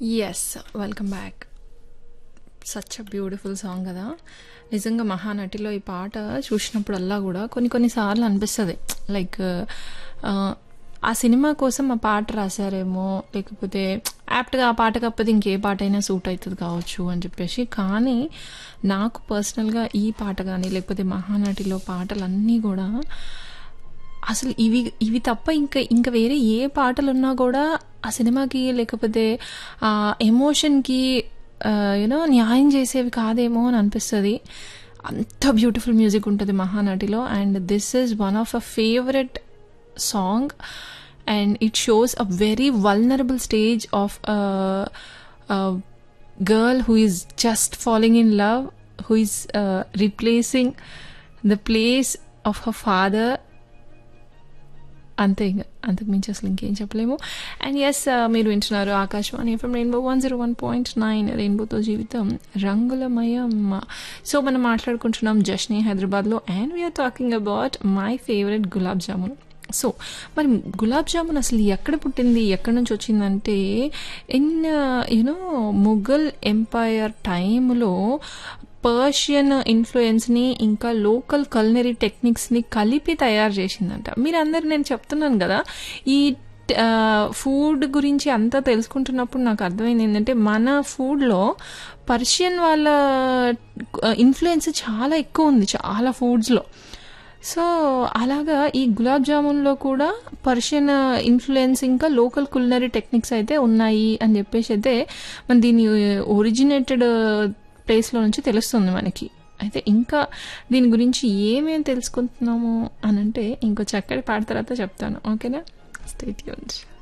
yes welcome back such a beautiful song కదా నిజంగా మహానటిలో ఈ పాట చూసినప్పుడల్లా కూడా కొన్ని కొన్నిసార్లు అనిపిస్తుంది లైక్ ఆ సినిమా కోసం ఆ పాట రాశారేమో లేకపోతే యాప్ట్గా ఆ పాట కాకపోతే ఇంకే పాట అయినా సూట్ అవుతుంది కావచ్చు అని చెప్పేసి కానీ నాకు పర్సనల్గా ఈ పాట కానీ లేకపోతే మహానటిలో పాటలన్నీ కూడా అసలు ఇవి ఇవి తప్ప ఇంకా ఇంకా వేరే ఏ పాటలు ఉన్నా కూడా ఆ సినిమాకి లేకపోతే ఆ ఎమోషన్కి యూనో న్యాయం చేసేవి కాదేమో అని అనిపిస్తుంది అంత బ్యూటిఫుల్ మ్యూజిక్ ఉంటుంది మహానటిలో and this is one of a favourite song and it shows a very vulnerable stage of girl who is just following in love who is replacing the place of her father అంతే ఇంకా అంతకు మించి అసలు ఇంకేం చెప్పలేము and yes మీరు వింటున్నారు Akashvani FM rainbow one zero one point nine రెయిన్బోతో జీవితం రంగులమయం సో మనం మాట్లాడుకుంటున్నాం జష్ని హైదరాబాద్లో and we're talking about my favourite gulab jamun so మరి గులాబ్ జామున్ అసలు ఎక్కడ పుట్టింది ఎక్కడి నుంచి వచ్చిందంటే ఇన్ యునో ముఘల్ ఎంపైర్ టైంలో పర్షియన్ ఇన్ఫ్లుయెన్స్ని ఇంకా లోకల్ కల్నరీ టెక్నిక్స్ని కలిపి తయారు చేసిందంట మీరు అందరు నేను చెప్తున్నాను కదా ఈ ఫుడ్ గురించి అంతా తెలుసుకుంటున్నప్పుడు నాకు అర్థమైంది ఏంటంటే మన ఫుడ్లో పర్షియన్ వాళ్ళ ఇన్ఫ్లుయెన్స్ చాలా ఎక్కువ ఉంది చాలా ఫుడ్స్లో సో అలాగా ఈ గులాబ్ జామున్లో కూడా పర్షియన్ ఇన్ఫ్లుయెన్స్ ఇంకా లోకల్ కులినరీ టెక్నిక్స్ అయితే ఉన్నాయి అని చెప్పేసి అయితే మన దీని ఒరిజినేటెడ్ ప్లేస్లో నుంచి తెలుస్తుంది మనకి అయితే ఇంకా దీని గురించి ఏమేమి తెలుసుకుంటున్నాము అని అంటే ఇంకో చక్కటి పాట తర్వాత చెప్తాను ఓకేనా స్టేట్ యూన్స్